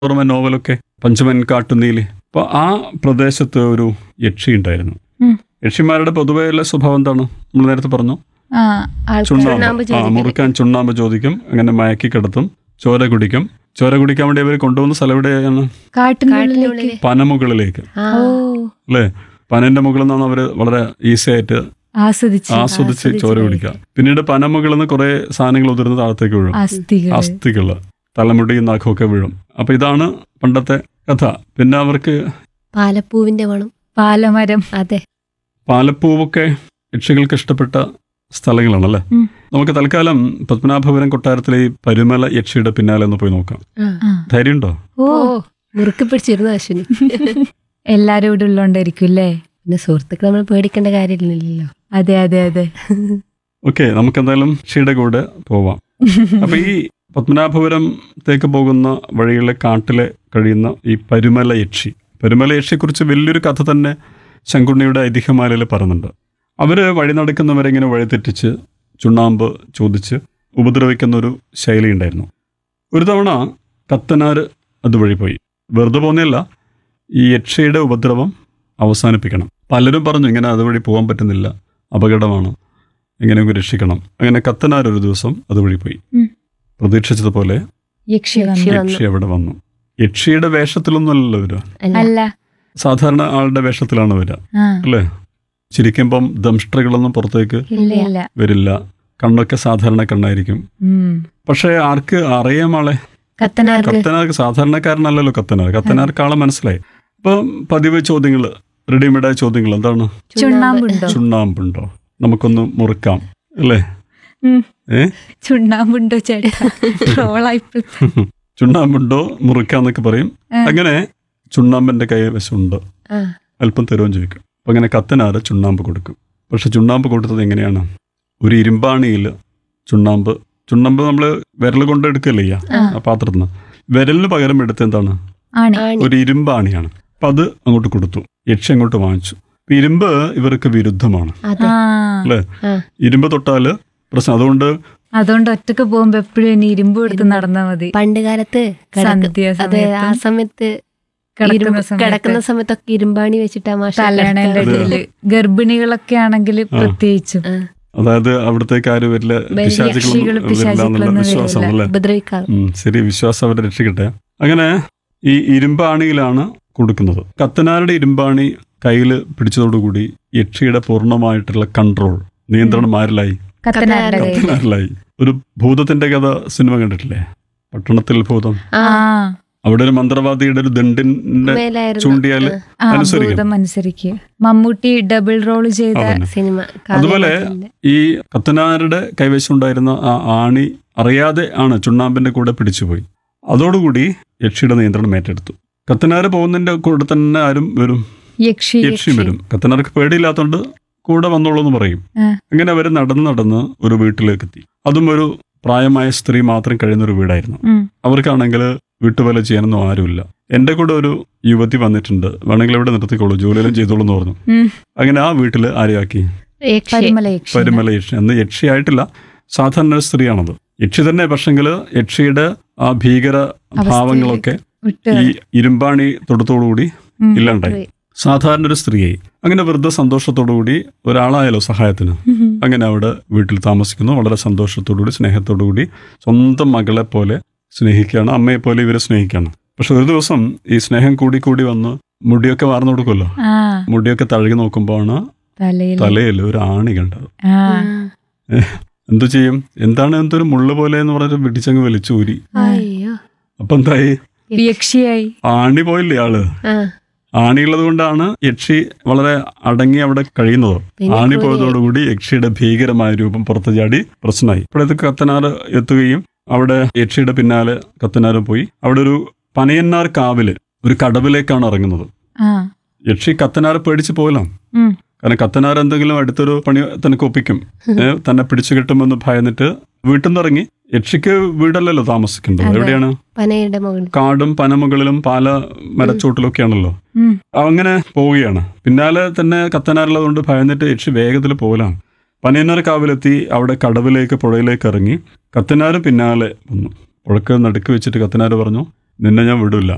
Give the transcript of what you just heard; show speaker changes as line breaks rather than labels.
ഓർമ്മ നോവലൊക്കെ പഞ്ചമൻ കാട്ടുനീലി അപ്പോൾ ആ പ്രദേശത്ത് ഒരു യക്ഷി ഉണ്ടായിരുന്നു
ഉം.
യക്ഷിമാരുടെ പൊതുവെയുള്ള സ്വഭാവം എന്താണ് നമ്മൾ നേരത്തെ പറഞ്ഞു
ആ ആൾക്കാർ
ചുണ്ണാമ്പ്
ചുണ്ണാമ്പ്
ആ
ചോദിക്കല്.
മുറുക്കാൻ ചുണ്ണാമ്പ് ചോദിക്കും അങ്ങനെ മയക്കി കിടത്തും ചോര കുടിക്കും ചോര കുടിക്കാൻ വേണ്ടി അവർ കൊണ്ടുപോകുന്ന സ്ഥലം എവിടെയാണ്
കാട്ടിനുള്ളിലേക്ക്
കാട്ടിനുള്ളില്
പനമുകളിലേക്ക്
ആ
ഓ
അല്ലേ പനന്റെ മുകളിൽ നിന്നാണ് അവർ വളരെ ഈസി ആയിട്ട്
ആസ്വദിച്ച്
ആസ്വദിച്ച് ചോര കുടിക്കുക പിന്നീട് പനമുകളിൽ നിന്ന് കുറെ സാധനങ്ങൾ ഉതിർന്ന് താഴത്തേക്ക് വീഴും
അസ്ഥികൾ
അസ്ഥികള് തലമുടി നഖമൊക്കെ വീഴും അപ്പൊ ഇതാണ് പണ്ടത്തെ കഥ പിന്നെ അവർക്ക്
പാലപ്പൂവിന്റെ മണം
പാലമരം
അതെ
പാലപ്പൂവൊക്കെ യക്ഷികൾക്ക് ഇഷ്ടപ്പെട്ട സ്ഥലങ്ങളാണല്ലേ
ഉം.
നമുക്ക് തൽക്കാലം പത്മനാഭപുരം കൊട്ടാരത്തിലെ ഈ പരുമല യക്ഷിയുടെ പിന്നാലെ ഒന്ന് പോയി നോക്കാം
ആ.
ആ.
ധൈര്യമുണ്ടോ
ഓ
ഓ മുറുക്കി പിടിച്ചിരുന്നു അശ്വിനി
എല്ലാരും ഇവിടെ ഉള്ളോണ്ടായിരിക്കും അല്ലേ
പിന്നെ സുഹൃത്തുക്കൾ നമ്മൾ പേടിക്കേണ്ട കാര്യമില്ലല്ലോ
അതെ അതെ അതെ
ഓക്കെ നമുക്ക് എന്തായാലും യക്ഷിയുടെ കൂടെ പോവാം അപ്പൊ ഈ പത്മനാഭപുരത്തേക്ക് പോകുന്ന വഴിയിലെ കാട്ടിലെ കഴിയുന്ന ഈ പരുമല യക്ഷി പരുമല യക്ഷിയെക്കുറിച്ച് വലിയൊരു കഥ തന്നെ ശങ്കുണ്ണിയുടെ ഐതിഹ്യമാലയിൽ പറയുന്നുണ്ട് അവര് വഴി നടക്കുന്നവരെ ഇങ്ങനെ വഴിതെറ്റിച്ച് ചുണ്ണാമ്പ് ചോദിച്ച് ഉപദ്രവിക്കുന്ന ഒരു ശൈലി ഉണ്ടായിരുന്നു ഒരു തവണ കത്തനാര് അതുവഴി പോയി വെറുതെ പോന്നെയല്ല ഈ യക്ഷയുടെ ഉപദ്രവം അവസാനിപ്പിക്കണം പലരും പറഞ്ഞു ഇങ്ങനെ അതുവഴി പോകാൻ പറ്റുന്നില്ല അപകടമാണ് എങ്ങനെയൊക്കെ രക്ഷിക്കണം അങ്ങനെ കത്തനാർ ഒരു ദിവസം അതുവഴി പോയി
ഉം.
പ്രതീക്ഷിച്ചതുപോലെ
യക്ഷി
യക്ഷി
വന്നു
വന്നു.
യക്ഷി അവിടെ വന്നു യക്ഷിയുടെ വേഷത്തിലൊന്നുമല്ലല്ലോ വരിക
അല്ല
അല്ല
സാധാരണ ആളുടെ വേഷത്തിലാണ് വരിക
ആ
അല്ലേ ചിരിക്കുമ്പം ദംഷ്ട്രകളൊന്നും പുറത്തേക്ക്
ഇല്ല ഇല്ല
വരില്ല കണ്ണൊക്കെ സാധാരണ കണ്ണായിരിക്കും
ഉം.
പക്ഷേ ആർക്ക് അറിയാം ആളെ
കത്തനാർക്ക്
കത്തനാർക്ക് സാധാരണക്കാരനല്ലല്ലോ കത്തനാർ കത്തനാർക്ക് ആളെ മനസ്സിലായി അപ്പം പതിവ് ചോദ്യങ്ങൾ റെഡിമെയ്ഡായ ചോദ്യങ്ങൾ എന്താണ്
ചുണ്ണാമ്പുണ്ടോ
ചുണ്ണാമ്പുണ്ടോ നമുക്കൊന്ന് മുറുക്കാം അല്ലേ
ഉം.
ഏ
ചുണ്ണാമ്പുണ്ടോ ചേട്ടാ ട്രോളായിപ്പോയി
ചുണ്ണാമ്പുണ്ടോ മുറുക്കാന്നൊക്കെ പറയും
ആ.
അങ്ങനെ ചുണ്ണാമ്പിന്റെ കൈവശമുണ്ട്
ആ
അല്പം തരുമെന്ന് ചോദിക്കും അപ്പൊ അങ്ങനെ കത്തനാറ് ചുണ്ണാമ്പ് കൊടുക്കും പക്ഷെ ചുണ്ണാമ്പ് കൊടുത്തത് എങ്ങനെയാണ് ഒരു ഇരുമ്പാണിയിൽ ചുണ്ണാമ്പ് ചുണ്ണാമ്പ് നമ്മൾ വിരൽ കൊണ്ട് എടുക്കല്ലേ ചെയ്യാ
ആ.
ആ പാത്രത്തിൽ നിന്ന് വിരലിന് പകരം എടുത്ത് എന്താണ്
ആണ്
ആണി
ഒരു ഇരുമ്പാണിയാണ് അപ്പൊ അത് അങ്ങോട്ട് കൊടുത്തു യക്ഷി അങ്ങോട്ട് വാങ്ങിച്ചു അപ്പൊ ഇരുമ്പ് ഇവർക്ക് വിരുദ്ധമാണ്
അതെ
ആ
അല്ലേ
ആ
ഇരുമ്പ് തൊട്ടാല് പ്രശ്നം അതുകൊണ്ട്
അതുകൊണ്ട് ഒറ്റക്ക് പോകുമ്പോ എപ്പോഴും ഇനി ഇരുമ്പ് എടുത്ത് നടന്നാ മതി
പണ്ട് കാലത്ത് കിടക്ക-
സന്ധ്യ
അതെ ആ
സമയത്തും
സമയത്ത്
കിടക്കുന്ന
ഇരുമ്പ്
സമയത്ത്
കിടക്കുന്ന സമയത്തൊക്കെ ഇരുമ്പാണി വെച്ചിട്ടാ മാഷ
തലയണന്റെ
കിടത്താറ്.
ഇടയില് ഗർഭിണികളൊക്കെ ആണെങ്കിൽ പ്രത്യേകിച്ചും
ആ,
അതായത് അവിടത്തേക്ക് ആരും വരില്ല
വരില്ല.
പിശാചുകളൊന്നും
യക്ഷികള്
വരില്ല എന്നുള്ള
പിശാചുക്കളൊന്നും
വിശ്വാസം
വരില്ല.
അല്ലേ
ഉപദ്രവിക്കാറ്
ഉം, ശരി വിശ്വാസം അവരെ രക്ഷിക്കട്ടെ അങ്ങനെ ഈ ഇരുമ്പാണിയിലാണ് കൊടുക്കുന്നത് കത്തനാരുടെ ഇരുമ്പാണി കയ്യിൽ പിടിച്ചതോടുകൂടി യക്ഷിയുടെ പൂർണ്ണമായിട്ടുള്ള കൺട്രോൾ നിയന്ത്രണം ആരിലായി
കത്തനാരുടെ കയ്യിൽ
കത്തനാരിലായി ഒരു ഭൂതത്തിന്റെ കഥ സിനിമ കണ്ടിട്ടില്ലേ പട്ടണത്തിൽ ഭൂതം
ആ
ആ
അവിടെ ഒരു മന്ത്രവാദിയുടെ ഒരു ദണ്ടിന്റെ
മേലായിരുന്നു
ചൂണ്ടിയാല്
ആ
അനുസരിക്കും.
ഭൂതം അനുസരിക്കുക മമ്മൂട്ടി ഡബിൾ റോൾ ചെയ്ത
അതന്നെ.
സിനിമ
അതുപോലെ
കാവ്യമാധവന്റെ.
ഈ കത്തനാരുടെ കൈവശം ഉണ്ടായിരുന്ന ആ ആണി അറിയാതെ ആണ് ചുണ്ണാമ്പിന്റെ കൂടെ പിടിച്ചുപോയി അതോടുകൂടി യക്ഷിയുടെ നിയന്ത്രണം ഏറ്റെടുത്തു കത്തനാര് പോകുന്നതിന്റെ കൂടെ തന്നെ ആരും വരും
യക്ഷി
യക്ഷിയും വരും കത്തനാർക്ക് പേടിയില്ലാത്തതുകൊണ്ട് കൂടെ വന്നോളൂ എന്ന് പറയും
ആ.
അങ്ങനെ അവർ നടന്ന് നടന്ന് ഒരു വീട്ടിലേക്ക് എത്തി അതും ഒരു പ്രായമായ സ്ത്രീ മാത്രം കഴിയുന്ന ഒരു വീടായിരുന്നു
ഉം.
അവർക്കാണെങ്കിൽ വീട്ടുവേല ചെയ്യാനൊന്നും ആരുമില്ല എന്റെ കൂടെ ഒരു യുവതി വന്നിട്ടുണ്ട് വേണമെങ്കിൽ ഇവിടെ നിർത്തിക്കോളൂ ജോലിയെല്ലാം ചെയ്തോളൂ എന്ന് പറഞ്ഞു
ഉം.
അങ്ങനെ ആ വീട്ടിൽ ആരെയാക്കി
യക്ഷി.
പരിമല യക്ഷി
പരുമല യക്ഷി അന്ന് യക്ഷിയായിട്ടില്ല സാധാരണ ഒരു സ്ത്രീയാണത് യക്ഷി തന്നെ പക്ഷെങ്കിൽ യക്ഷിയുടെ ആ ഭീകര ഭാവങ്ങളൊക്കെ
വിട്ട്
ഈ ഇരുമ്പാണി തൊടുത്തോടുകൂടി
ഉം.
ഇല്ലാണ്ടായി
പോയി.
സാധാരണ ഒരു സ്ത്രീയായി അങ്ങനെ വെറുതെ സന്തോഷത്തോടുകൂടി ഒരാളായാലോ സഹായത്തിന്
ഉം.
അങ്ങനെ അവിടെ വീട്ടിൽ താമസിക്കുന്നു വളരെ സന്തോഷത്തോടുകൂടി സ്നേഹത്തോടുകൂടി സ്വന്തം മകളെ പോലെ സ്നേഹിക്കുകയാണ് അമ്മയെ പോലെ ഇവരെ സ്നേഹിക്കുകയാണ് പക്ഷെ ഒരു ദിവസം ഈ സ്നേഹം കൂടി കൂടി വന്ന് മുടിയൊക്കെ വാർന്നു കൊടുക്കുമല്ലോ
ആ
മുടിയൊക്കെ തഴുകി നോക്കുമ്പോഴാണ്
തലയിൽ
തലയിൽ ഒരു ആണി കണ്ടത്
ആ
എന്തു ചെയ്യും എന്താണ് എന്തൊരു മുള്ളു പോലെ എന്ന് പറഞ്ഞിട്ട് പിടിച്ചങ്ങ് വലിച്ചൂരി
അയ്യോ
അപ്പൊ എന്തായി
യക്ഷിയായി
ആണി പോയില്ലേ ആള്
ആ
ആണിയുള്ളത് കൊണ്ടാണ് യക്ഷി വളരെ അടങ്ങി അവിടെ കഴിയുന്നത്
പിന്നെ
ആണി
കൂടി-
പോയതോടുകൂടി യക്ഷിയുടെ ഭീകരമായ രൂപം പുറത്തു ചാടി പ്രശ്നമായി ഇപ്പോഴത്തെ കത്തനാറ് എത്തുകയും അവിടെ യക്ഷിയുടെ പിന്നാലെ കത്തനാറ് പോയി അവിടെ ഒരു പനയന്നാർ കാവില് ഒരു കടവിലേക്കാണ് ഇറങ്ങുന്നത്
ആ
യക്ഷി കത്തനാറ് പേടിച്ച് പോകലാം
ഉം.
കാരണം കത്തനാർ എന്തെങ്കിലും അടുത്തൊരു പണി തനിക്ക് ഒപ്പിക്കും ഏ, തന്നെ പിടിച്ചു കിട്ടുമെന്ന് ഭയന്നിട്ട് വീട്ടിൽ നിന്ന് ഇറങ്ങി യക്ഷിക്ക് വീടല്ലല്ലോ താമസിക്കേണ്ടത്
അതെ.
എവിടെയാണ്
പനയുടെ മുകളിൽ
കാടും പനമുകളിലും പാല മരച്ചോട്ടിലൊക്കെയാണല്ലോ
ഉം.
അങ്ങനെ പോവുകയാണ് പിന്നാലെ തന്നെ കത്തനാറുള്ളതുകൊണ്ട് ഭയന്നിട്ട് യക്ഷി വേഗത്തിൽ പോകലാണ് പനയന്നർ കാവിലെത്തി അവിടെ കടവിലേക്ക് പുഴയിലേക്ക് ഇറങ്ങി കത്തനാര് പിന്നാലെ വന്നു പുഴക്ക് നടുക്ക് വെച്ചിട്ട് കത്തനാര് പറഞ്ഞു നിന്നെ ഞാൻ വിടില്ല